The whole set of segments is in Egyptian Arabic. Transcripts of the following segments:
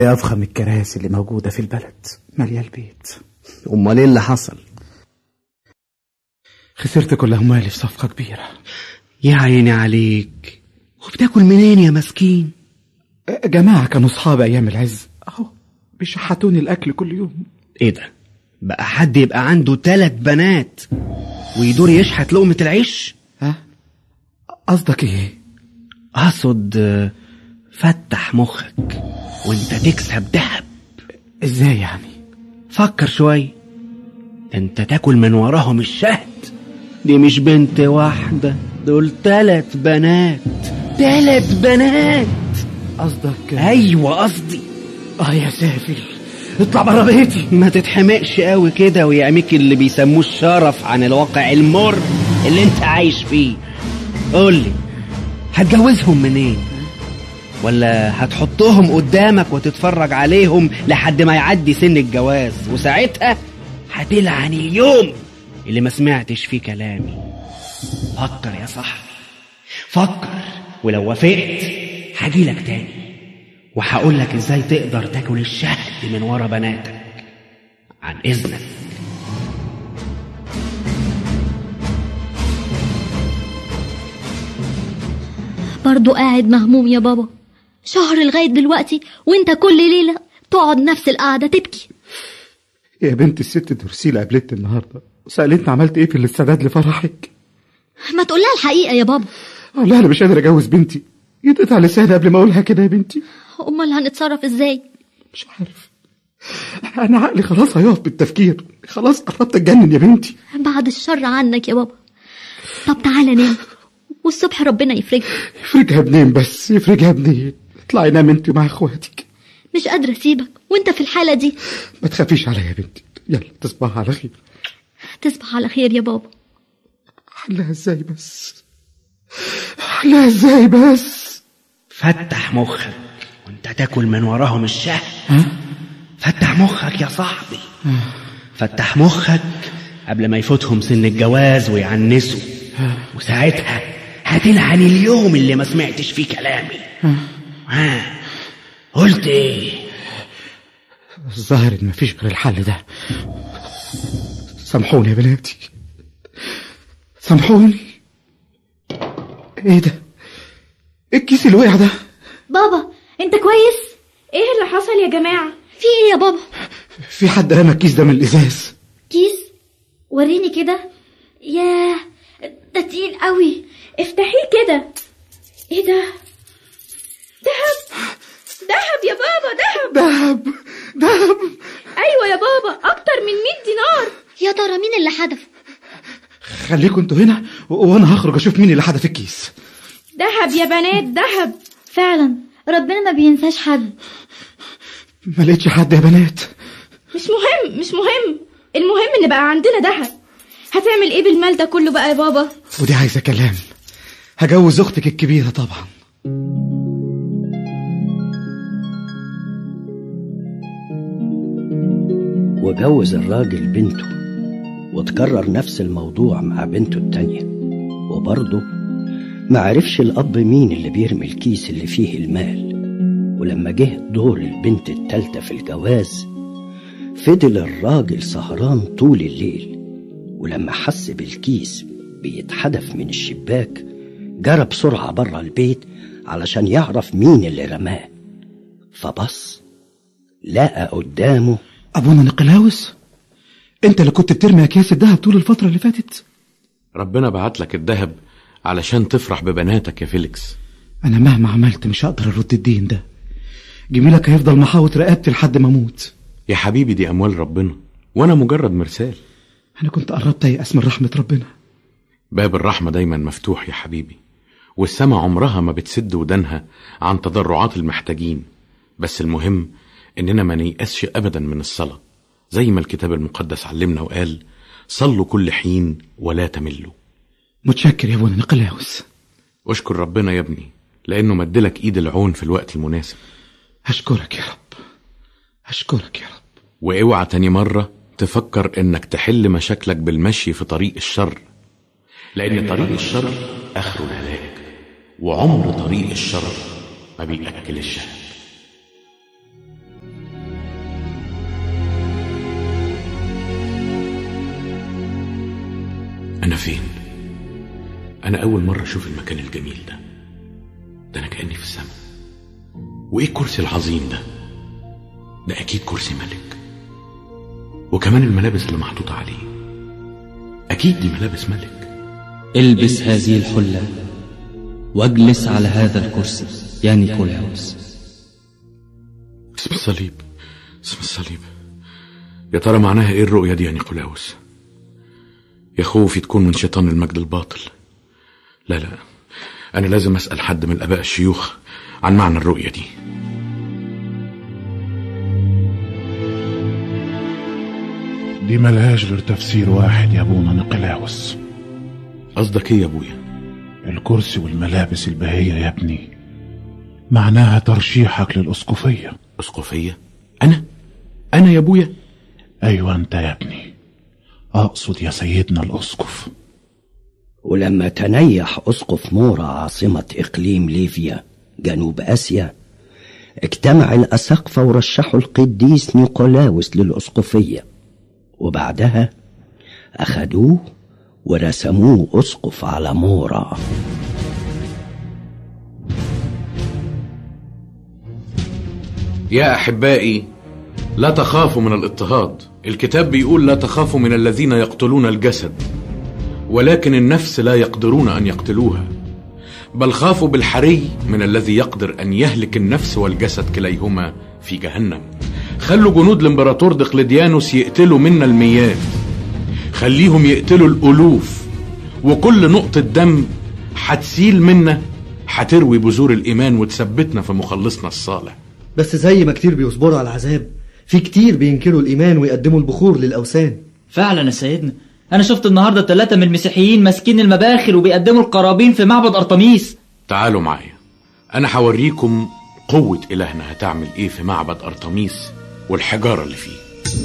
أفخم الكراسي اللي موجودة في البلد مالية البيت امال ايه اللي حصل خسرت كل أموالي في صفقة كبيرة يا عيني عليك وبتاكل منين يا مسكين جماعة كانوا أصحاب أيام العز أهو بيشحتوني الأكل كل يوم ايه ده بقى حد يبقى عنده تلات بنات ويدور يشحت لقمة العيش ها قصدك إيه؟ اقصد آه، فتح مخك وانت تكسب دهب إزاي يعني؟ فكر شوي انت تاكل من وراهم الشهد دي مش بنت واحدة دول تلات بنات تلات بنات قصدك ايوه قصدي آه يا سافل اطلع بره بيتي ما تتحمقش قوي كده ويعميك اللي بيسموه الشرف عن الواقع المر اللي انت عايش فيه قولي هتجوزهم منين ولا هتحطهم قدامك وتتفرج عليهم لحد ما يعدي سن الجواز وساعتها هتلعن اليوم اللي ما سمعتش فيه كلامي فكر يا صاحبي فكر ولو وافقت هجيلك تاني وهقولك ازاي تقدر تاكل الشهد من ورا بناتك عن اذنك برضو قاعد مهموم يا بابا شهر لغاية دلوقتي وانت كل ليلة تقعد نفس القعدة تبكي يا بنت الست درسيلة قابلتني النهاردة سألتني عملت إيه في الاستعداد لفرحك ما تقولها الحقيقة يا بابا أقول لها أنا مش قادر أجوز بنتي يتقطع لساني قبل ما أقولها كده يا بنتي امال هنتصرف ازاي مش عارف أنا عقلي خلاص هيقف بالتفكير خلاص قربت أتجنن يا بنتي بعد الشر عنك يا بابا طب تعالى نام والصبح ربنا يفرجها يفرجها بنين بس يفرجها بنين اطلعي نام انت مع اخواتك مش قادرة اسيبك وانت في الحالة دي ما تخافيش عليا يا بنتي يلا تصبح على خير تصبح على خير يا بابا حلها ازاي بس حلها ازاي بس فتح مخك وانت تاكل من وراهم الشهد فتح مخك يا صاحبي فتح مخك قبل ما يفوتهم سن الجواز ويعنسوا وساعتها هتلعن اليوم اللي ما سمعتش فيه كلامي ها قلت ايه الظاهر ان مفيش غير الحل ده سامحوني يا بناتي سامحوني ايه ده ايه الكيس اللي وقع ده بابا انت كويس ايه اللي حصل يا جماعة في ايه يا بابا في حد رمى الكيس ده من الازاز كيس وريني كده ياه ده تقيل قوي افتحيه كده ايه ده دهب دهب يا بابا دهب دهب دهب ايوه يا بابا اكتر من 100 دينار يا ترى مين اللي حدف خليكم انتوا هنا و- وانا هخرج اشوف مين اللي حدف الكيس دهب يا بنات دهب فعلا ربنا ما بينساش حد ما لقيتش حد يا بنات مش مهم مش مهم المهم ان بقى عندنا دهب هتعمل ايه بالمال ده كله بقى يا بابا ودي عايزه كلام هجوز اختك الكبيره طبعا وجوز الراجل بنته وتكرر نفس الموضوع مع بنته التانية وبرضه معرفش الأب مين اللي بيرمي الكيس اللي فيه المال ولما جه دور البنت التالتة في الجواز فضل الراجل سهران طول الليل ولما حس بالكيس بيتحدف من الشباك جرى بسرعة بره البيت علشان يعرف مين اللي رماه فبص لقى قدامه ابونا نقلاوس انت اللي كنت بترمي اكياس الدهب طول الفتره اللي فاتت ربنا بعت لك الذهب علشان تفرح ببناتك يا فيليكس انا مهما عملت مش هقدر ارد الدين ده جميلك هيفضل محاوط رقبتي لحد ما اموت يا حبيبي دي أموال ربنا وأنا مجرد مرسال انا كنت قربت ايأس من رحمه ربنا باب الرحمة دايما مفتوح يا حبيبي والسما عمرها ما بتسد ودانها عن تضرعات المحتاجين بس المهم إننا ما نيأسش أبدا من الصلاة زي ما الكتاب المقدس علمنا وقال صلوا كل حين ولا تملوا متشكر يا ابونا نقلاوس واشكر ربنا يا ابني لأنه مدلك إيد العون في الوقت المناسب اشكرك يا رب اشكرك يا رب واوعى تاني مرة تفكر انك تحل مشاكلك بالمشي في طريق الشر لان طريق الشر اخره الهلاك وعمر طريق الشر ما بيأكل الشهد فين انا اول مرة اشوف المكان الجميل ده ده انا كأني في السماء وايه الكرسي العظيم ده ده اكيد كرسي ملك وكمان الملابس اللي محطوطة عليه اكيد دي ملابس ملك البس هذه الحلة واجلس على هذا الكرسي يا نيكولاوس اسم الصليب اسم الصليب يا ترى معناها ايه الرؤية دي يا نيقولاوس يا خوفي تكون من شيطان المجد الباطل لا لا انا لازم اسأل حد من الاباء الشيوخ عن معنى الرؤية دي دي ملهاش غير تفسير واحد يا ابونا نقلاوس قصدك ايه يا ابويا الكرسي والملابس البهية يا ابني معناها ترشيحك للأسقفية اسقفية انا انا يا ابويا أيوة أنت يا ابني أقصد يا سيدنا الأسقف ولما تنيح أسقف مورا عاصمة إقليم ليفيا جنوب آسيا اجتمع الأساقفة ورشحوا القديس نيقولاوس للأسقفية وبعدها أخدوه ورسموه أسقف على مورا يا احبائي لا تخافوا من الاضطهاد الكتاب بيقول لا تخافوا من الذين يقتلون الجسد ولكن النفس لا يقدرون ان يقتلوها بل خافوا بالحري من الذي يقدر ان يهلك النفس والجسد كليهما في جهنم خلوا جنود الامبراطور دقلديانوس يقتلوا منا الميات خليهم يقتلوا الالوف وكل نقطة دم هتسيل منا هتروي بذور الايمان وتثبتنا في مخلصنا الصالح بس زي ما كتير بيصبروا على العذاب في كتير بينكروا الإيمان ويقدموا البخور للأوثان فعلا يا سيدنا انا شفت النهارده ثلاثة من المسيحيين ماسكين المباخر وبيقدموا القرابين في معبد ارطميس تعالوا معايا انا هوريكم قوة الهنا هتعمل ايه في معبد ارطميس والحجارة اللي فيه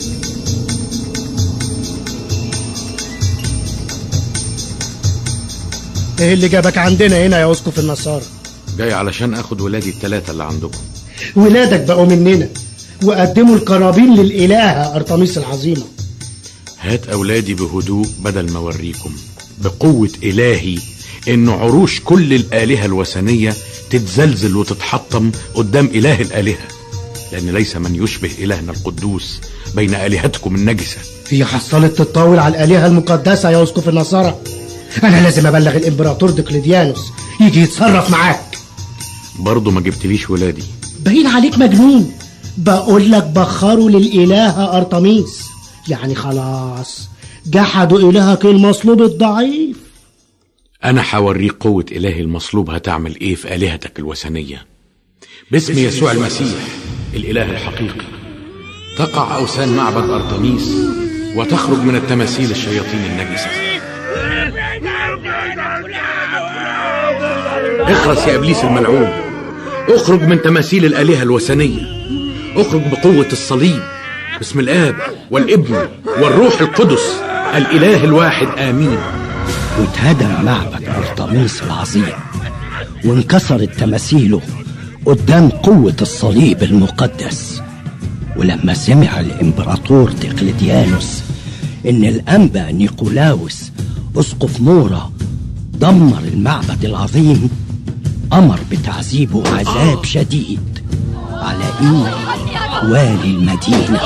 ايه اللي جابك عندنا هنا يا اسقف النصارى جاي علشان اخد ولادي التلاتة اللي عندكم ولادك بقوا مننا وقدموا القرابين للإلهة أرطميس العظيمة هات اولادي بهدوء بدل ما اوريكم بقوة الهي ان عروش كل الالهة الوثنية تتزلزل وتتحطم قدام اله الالهة لان ليس من يشبه الهنا القدوس بين الهتكم النجسة في حصلت تتطاول على الآلهة المقدسة يا أسقف النصارى أنا لازم أبلغ الإمبراطور دقلديانوس يجي يتصرف معاك برضه ما جبتليش ولادي باين عليك مجنون بقول لك بخروا للإلهة أرطميس يعني خلاص جحدوا إلهك المصلوب الضعيف انا هوريك قوة الهي المصلوب هتعمل ايه في الهتك الوثنية باسم يسوع المسيح الاله الحقيقي تقع اوثان معبد ارتميس وتخرج من التماثيل الشياطين النجسة اخرس يا ابليس الملعون اخرج من تماثيل الالهة الوثنية اخرج بقوة الصليب باسم الاب والابن والروح القدس الاله الواحد امين واتهدم معبد أرطميس العظيم وانكسرت تماثيله قدام قوة الصليب المقدس ولما سمع الإمبراطور دقلديانوس إن الأنبا نيقولاوس أسقف مورا دمر المعبد العظيم أمر بتعذيبه عذاب شديد على إيد والي المدينة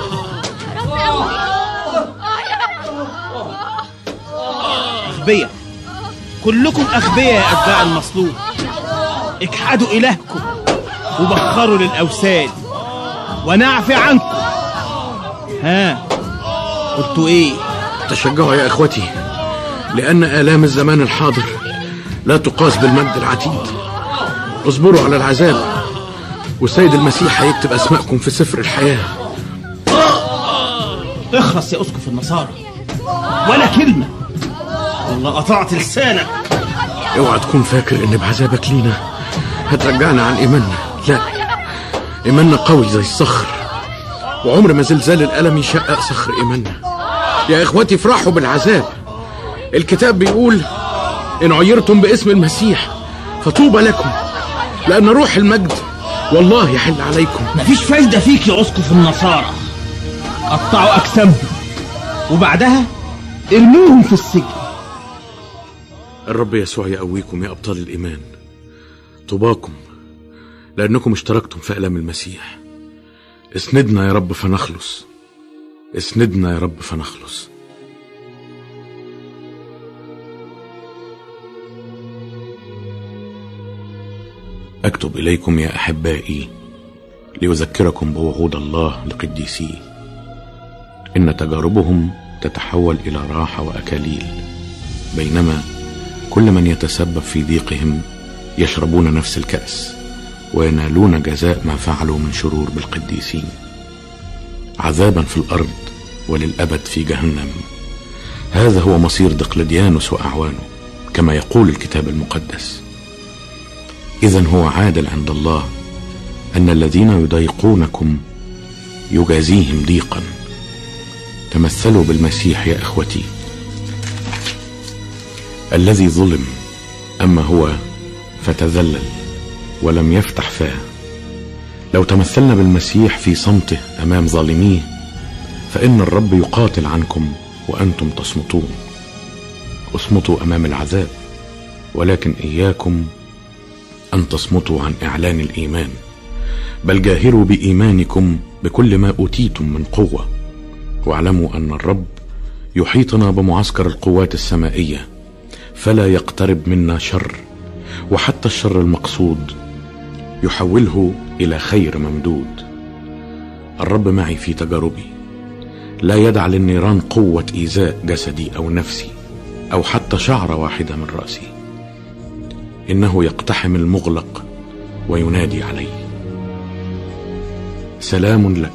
أغبياء كلكم أغبياء يا أتباع المصلوب اجحدوا إلهكم وبخروا للأوثان ونعفي عنكم ها قلتوا إيه تشجعوا يا اخوتي لان الام الزمان الحاضر لا تقاس بالمجد العتيد اصبروا على العذاب والسيد المسيح هيكتب اسماءكم في سفر الحياه اخرس يا أسقف النصارى ولا كلمة والله قطعت لسانك اوعى تكون فاكر ان بعذابك لينا هترجعنا عن ايماننا لا ايماننا قوي زي الصخر وعمر ما زلزال الالم يشقق صخر ايماننا يا اخوتي افرحوا بالعذاب الكتاب بيقول ان عيرتم باسم المسيح فطوبى لكم لان روح المجد والله يحل عليكم مفيش فايدة فيك يا أسقف النصارى قطعوا أجسامهم وبعدها ارموهم في السجن الرب يسوع يقويكم يا أبطال الإيمان طوباكم لأنكم اشتركتم في ألم المسيح اسندنا يا رب فنخلص اسندنا يا رب فنخلص أكتب إليكم يا أحبائي لأذكركم بوعود الله لقديسيه إن تجاربهم تتحول إلى راحة وأكاليل بينما كل من يتسبب في ضيقهم يشربون نفس الكأس وينالون جزاء ما فعلوا من شرور بالقديسين عذابا في الأرض وللأبد في جهنم هذا هو مصير دقلديانوس وأعوانه كما يقول الكتاب المقدس إذا هو عادل عند الله أن الذين يضايقونكم يجازيهم ضيقا تمثلوا بالمسيح يا إخوتي الذي ظلم أما هو فتذلل ولم يفتح فاه لو تمثلنا بالمسيح في صمته أمام ظالميه فإن الرب يقاتل عنكم وأنتم تصمتون اصمتوا أمام العذاب ولكن إياكم أن تصمتوا عن إعلان الإيمان بل جاهروا بإيمانكم بكل ما أوتيتم من قوة واعلموا أن الرب يحيطنا بمعسكر القوات السمائية فلا يقترب منا شر وحتى الشر المقصود يحوله إلى خير ممدود الرب معي في تجاربي لا يدع للنيران قوة إيذاء جسدي أو نفسي أو حتى شعرة واحدة من رأسي إنه يقتحم المغلق وينادي علي سلام لك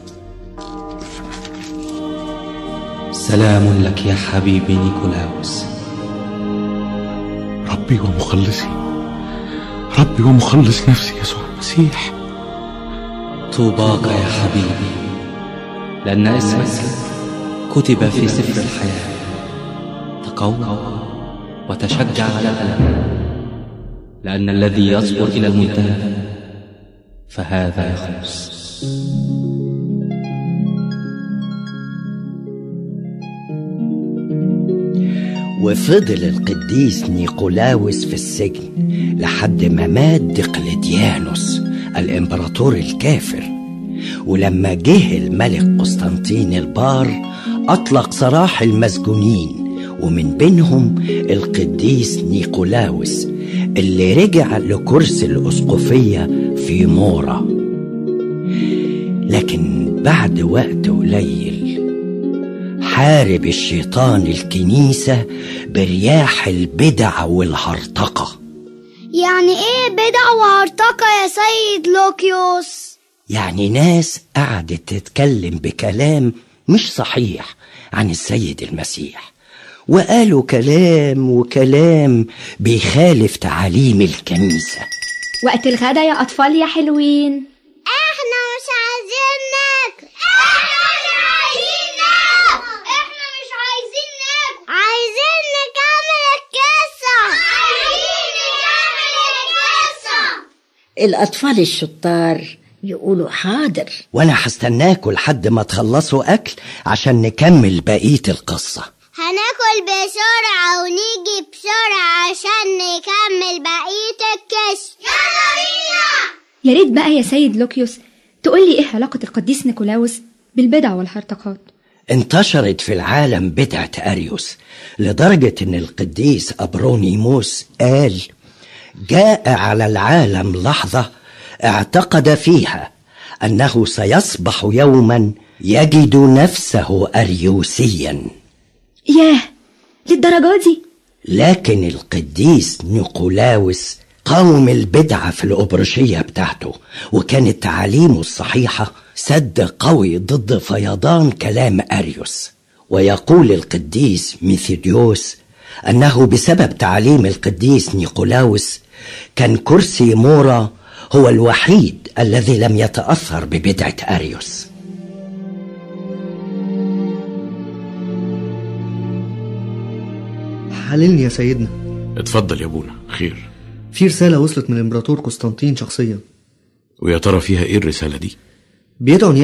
سلام لك يا حبيبي نيكولاوس ربي ومخلصي ربي ومخلص نفسي يسوع المسيح طوباك يا حبيبي لأن اسمك كتب في سفر الحياة تقوى وتشجع على الألم لأن الذي يصبر إلى المنتهى فهذا يخلص وفضل القديس نيقولاوس في السجن لحد ما مات دقلديانوس الامبراطور الكافر ولما جه الملك قسطنطين البار اطلق سراح المسجونين ومن بينهم القديس نيقولاوس اللي رجع لكرسي الاسقفيه في مورا لكن بعد وقت قليل حارب الشيطان الكنيسة برياح البدع والهرطقة يعني ايه بدع وهرطقة يا سيد لوكيوس يعني ناس قعدت تتكلم بكلام مش صحيح عن السيد المسيح وقالوا كلام وكلام بيخالف تعاليم الكنيسة وقت الغدا يا أطفال يا حلوين احنا مش عايزين ناكل احنا مش عايزين ناكل احنا مش عايزين ناكل عايزين نكمل القصة عايزين نكمل القصة الأطفال الشطار يقولوا حاضر وانا هستناكوا لحد ما تخلصوا اكل عشان نكمل بقية القصة هناكل بسرعة ونيجي بسرعة عشان نكمل بقية القصة يلا بينا يا ريت بقى يا سيد لوكيوس تقولي ايه علاقة القديس نيكولاوس بالبدع والهرطقات انتشرت في العالم بدعة أريوس لدرجة إن القديس أبرونيموس قال جاء على العالم لحظة اعتقد فيها أنه سيصبح يوما يجد نفسه أريوسيا ياه للدرجة دي لكن القديس نيقولاوس قاوم البدعة في الأبرشية بتاعته وكانت تعاليمه الصحيحة سد قوي ضد فيضان كلام أريوس ويقول القديس ميثيديوس أنه بسبب تعاليم القديس نيقولاوس كان كرسي مورا هو الوحيد الذي لم يتأثر ببدعة أريوس حللني يا سيدنا اتفضل يا ابونا خير في رسالة وصلت من الإمبراطور قسطنطين شخصيا ويا ترى فيها ايه الرسالة دي بيدعو